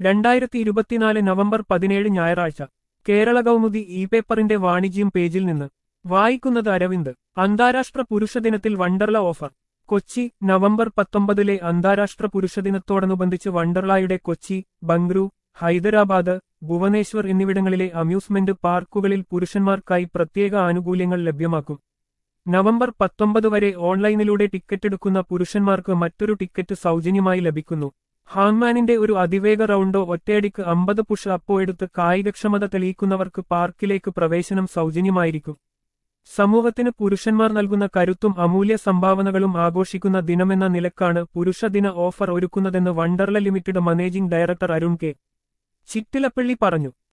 രണ്ടായിരത്തി ഇരുപത്തിനാല് നവംബർ പതിനേഴ് ഞായറാഴ്ച കേരള കൗമുദി ഇ പേപ്പറിന്റെ വാണിജ്യം പേജിൽ നിന്ന് വായിക്കുന്നത് അരവിന്ദ് അന്താരാഷ്ട്ര പുരുഷദിനത്തിൽ വണ്ടർല ഓഫർ കൊച്ചി നവംബർ പത്തൊമ്പതിലെ അന്താരാഷ്ട്ര പുരുഷദിനത്തോടനുബന്ധിച്ച് വണ്ടർലായുടെ കൊച്ചി ബംഗ്ലൂരു ഹൈദരാബാദ് ഭുവനേശ്വർ എന്നിവിടങ്ങളിലെ അമ്യൂസ്മെന്റ് പാർക്കുകളിൽ പുരുഷന്മാർക്കായി പ്രത്യേക ആനുകൂല്യങ്ങൾ ലഭ്യമാക്കും നവംബർ പത്തൊമ്പത് വരെ ഓൺലൈനിലൂടെ ടിക്കറ്റ് എടുക്കുന്ന പുരുഷന്മാർക്ക് മറ്റൊരു ടിക്കറ്റ് സൗജന്യമായി ലഭിക്കുന്നു ഹാങ്മാനിന്റെ ഒരു അതിവേഗ റൗണ്ടോ ഒറ്റയടിക്ക് അമ്പത് പുഷ് അപ്പോ എടുത്ത് കായികക്ഷമത തെളിയിക്കുന്നവർക്ക് പാർക്കിലേക്ക് പ്രവേശനം സൗജന്യമായിരിക്കും സമൂഹത്തിന് പുരുഷന്മാർ നൽകുന്ന കരുത്തും അമൂല്യ സംഭാവനകളും ആഘോഷിക്കുന്ന ദിനമെന്ന നിലക്കാണ് പുരുഷദിന ഓഫർ ഒരുക്കുന്നതെന്ന് Wonderla limited managing director Arun K Chittilappilly പറഞ്ഞു